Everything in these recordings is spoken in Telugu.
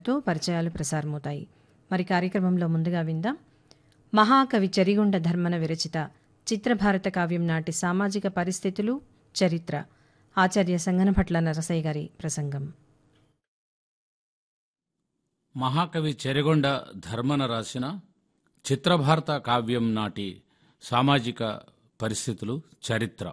తో పరిచయాలు ప్రసారమవుతాయి మరి కార్యక్రమంలో ముందుగా విందాం మహాకవి చెరిగొండ ధర్మన విరచిత చిత్రభారత కావ్యం నాటి సామాజిక పరిస్థితులు చరిత్ర ఆచార్య సంగనభట్ల నరసయ్య గారి ప్రసంగం మహాకవి చెరిగొండ ధర్మన రాసిన చిత్రభారత కావ్యం నాటి సామాజిక పరిస్థితులు చరిత్ర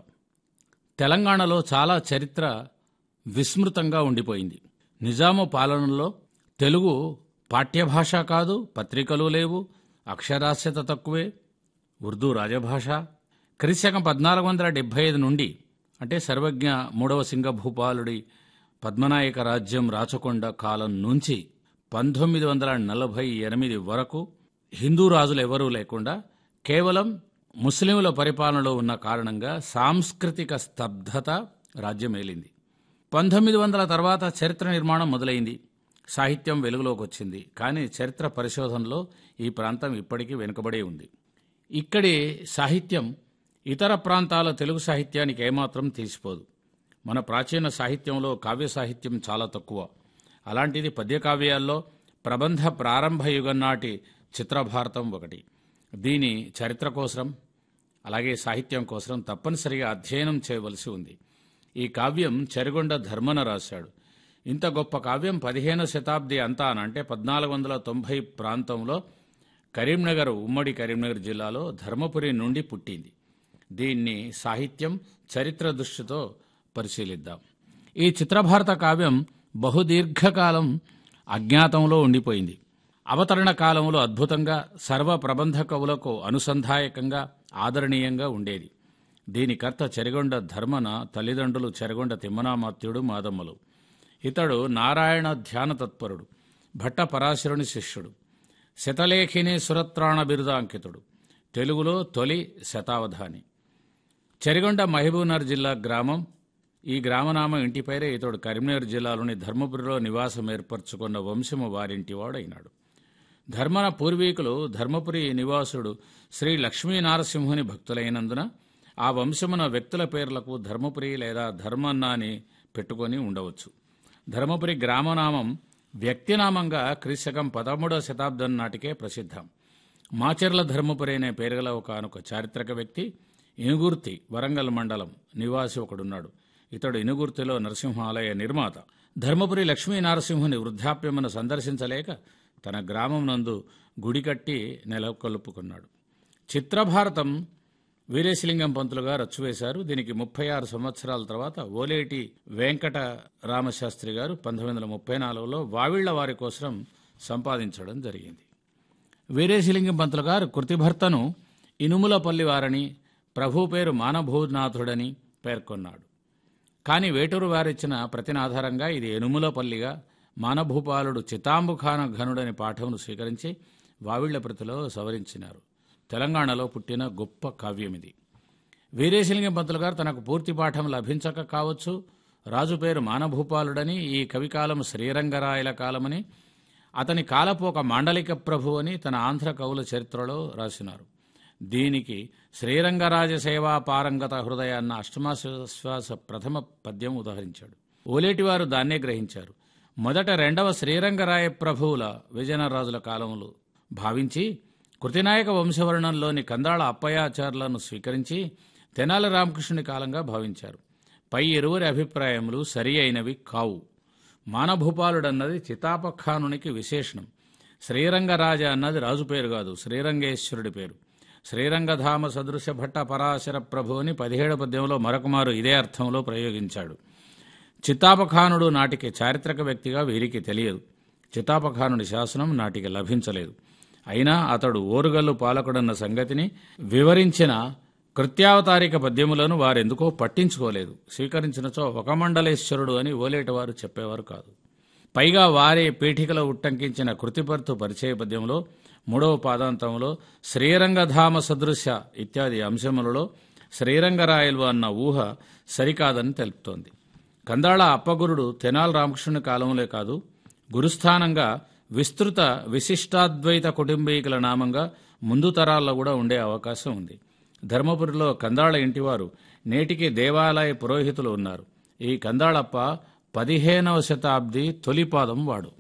తెలంగాణలో చాలా చరిత్ర విస్మృతంగా ఉండిపోయింది నిజాము పాలనలో తెలుగు పాఠ్యభాష కాదు పత్రికలు లేవు అక్షరాస్యత తక్కువే ఉర్దూ రాజభాష క్రిశకం పద్నాలుగు వందల డెబ్బై ఐదు నుండి అంటే సర్వజ్ఞ మూడవ సింగభూపాలుడి పద్మనాయక రాజ్యం రాచకొండ కాలం నుంచి పంతొమ్మిది వందల నలభై ఎనిమిది వరకు హిందూ రాజులు ఎవరూ లేకుండా కేవలం ముస్లింల పరిపాలనలో ఉన్న కారణంగా సాంస్కృతిక స్తబ్దత రాజ్యమేలింది పంతొమ్మిది వందల తర్వాత చరిత్ర నిర్మాణం మొదలైంది సాహిత్యం వెలుగులోకి వచ్చింది కానీ చరిత్ర పరిశోధనలో ఈ ప్రాంతం ఇప్పటికీ వెనుకబడే ఉంది ఇక్కడి సాహిత్యం ఇతర ప్రాంతాల తెలుగు సాహిత్యానికి ఏమాత్రం తీసిపోదు మన ప్రాచీన సాహిత్యంలో కావ్య సాహిత్యం చాలా తక్కువ అలాంటిది పద్యకావ్యాల్లో ప్రబంధ ప్రారంభ యుగం నాటి చిత్రభారతం ఒకటి దీని చరిత్ర కోసం అలాగే సాహిత్యం కోసం తప్పనిసరిగా అధ్యయనం చేయవలసి ఉంది ఈ కావ్యం చెరగొండ ధర్మన రాశాడు ఇంత గొప్ప కావ్యం పదిహేను శతాబ్ది అంతాన అంటే పద్నాలుగు వందల తొంభై ప్రాంతంలో కరీంనగర్ ఉమ్మడి కరీంనగర్ జిల్లాలో ధర్మపురి నుండి పుట్టింది దీన్ని సాహిత్యం చరిత్ర దృష్టితో పరిశీలిద్దాం ఈ చిత్రభారత కావ్యం బహుదీర్ఘకాలం అజ్ఞాతంలో ఉండిపోయింది అవతరణ కాలంలో అద్భుతంగా సర్వ ప్రబంధ కవులకు అనుసంధాయకంగా ఆదరణీయంగా ఉండేది దీని కర్త చెరగొండ ధర్మన తల్లిదండ్రులు చెరగొండ తిమ్మనామాత్యుడు మాదమ్మలు ఇతడు నారాయణ ధ్యాన తత్పరుడు భట్ట పరాశరుని శిష్యుడు శతలేఖిని సురత్రాణ బిరుదాంకితుడు తెలుగులో తొలి శతావధాని చెరిగొండ మహబూబ్నగర్ జిల్లా గ్రామం ఈ గ్రామనామం ఇంటి పేరే ఇతడు కరీంనగర్ జిల్లాలోని ధర్మపురిలో నివాసం ఏర్పరచుకున్న వంశము వారింటి వాడైనాడు ధర్మన పూర్వీకులు ధర్మపురి నివాసుడు శ్రీ లక్ష్మీ నారసింహుని భక్తులైనందున ఆ వంశమున వ్యక్తుల పేర్లకు ధర్మపురి లేదా ధర్మన్న అని పెట్టుకొని ఉండవచ్చు ధర్మపురి గ్రామనామం వ్యక్తినామంగా క్రీశకం పదమూడవ శతాబ్దం నాటికే ప్రసిద్ధం మాచర్ల ధర్మపురి అనే పేరుగల ఒకనొక చారిత్రక వ్యక్తి ఇనుగుర్తి వరంగల్ మండలం నివాసి ఒకడున్నాడు ఇతడు ఇనుగుర్తిలో నరసింహాలయ నిర్మాత ధర్మపురి లక్ష్మీ నరసింహుని వృద్ధాప్యమును సందర్శించలేక తన గ్రామం నందు గుడి కట్టి నెలకొల్పుకున్నాడు చిత్రభారతం వీరేశలింగం పంతులు గారు రచ్చువేశారు దీనికి ముప్పై ఆరు సంవత్సరాల తర్వాత ఓలేటి వెంకట రామశాస్త్రి గారు పంతొమ్మిది వందల ముప్పై నాలుగులో వావిళ్ల వారి కోసం సంపాదించడం జరిగింది వీరేశలింగం పంతులు గారు కృతిభర్తను ఇనుములపల్లి వారని ప్రభు పేరు మానభూనాథుడని పేర్కొన్నాడు కానీ వేటూరు వారిచ్చిన ప్రతిన ఆధారంగా ఇది ఎనుములపల్లిగా మానభూపాలుడు చితాంబుఖాన ఘనుడని పాఠమును స్వీకరించి వావిళ్ల ప్రతిలో సవరించినారు తెలంగాణలో పుట్టిన గొప్ప కావ్యం ఇది వీరేశలింగం పంతులు గారు తనకు పూర్తి పాఠం లభించక కావచ్చు రాజు పేరు మానభూపాలుడని ఈ కవికాలం శ్రీరంగరాయల కాలమని అతని కాలపు ఒక మాండలిక ప్రభు అని తన ఆంధ్ర కవుల చరిత్రలో రాసినారు దీనికి శ్రీరంగరాజ సేవా పారంగత హృదయ అన్న అష్టమాశ్వాస ప్రథమ పద్యం ఉదహరించాడు ఓలేటివారు దాన్నే గ్రహించారు మొదట రెండవ శ్రీరంగరాయ ప్రభువుల విజయనరాజుల కాలములు భావించి కృతినాయక వంశవర్ణంలోని కందాళ అప్పయాచారులను స్వీకరించి తెనాలి రామకృష్ణుని కాలంగా భావించారు పై ఇరువురి అభిప్రాయములు సరి అయినవి కావు మానభూపాలుడన్నది చితాపఖానునికి విశేషణం శ్రీరంగరాజ అన్నది రాజు పేరు కాదు శ్రీరంగేశ్వరుడి పేరు శ్రీరంగధామ సదృశ భట్ట పరాశర ప్రభు అని పదిహేడు పద్యంలో మరొకమారు ఇదే అర్థంలో ప్రయోగించాడు చిత్తాపఖానుడు నాటికి చారిత్రక వ్యక్తిగా వీరికి తెలియదు చిత్తాపఖానుడి శాసనం నాటికి లభించలేదు అయినా అతడు ఓరుగల్లు పాలకుడన్న సంగతిని వివరించిన కృత్యావతారిక పద్యములను వారెందుకో పట్టించుకోలేదు స్వీకరించినచో ఒక మండలేశ్వరుడు అని ఓలేటివారు చెప్పేవారు కాదు పైగా వారే పీఠికలో ఉట్టంకించిన కృతిపర్తు పరిచయ పద్యంలో మూడవ పాదాంతంలో శ్రీరంగధామ సదృశ ఇత్యాది అంశములలో శ్రీరంగరాయలు అన్న ఊహ సరికాదని తెలుపుతోంది కందాళ అప్పగురుడు తెనాల్ రామకృష్ణుని కాలంలో కాదు గురుస్థానంగా విస్తృత విశిష్టాద్వైత కుటుంబీకుల నామంగా ముందు తరాల్లో కూడా ఉండే అవకాశం ఉంది ధర్మపురిలో కందాళ ఇంటివారు నేటికి దేవాలయ పురోహితులు ఉన్నారు ఈ కందాళప్ప పదిహేనవ శతాబ్ది తొలిపాదం వాడు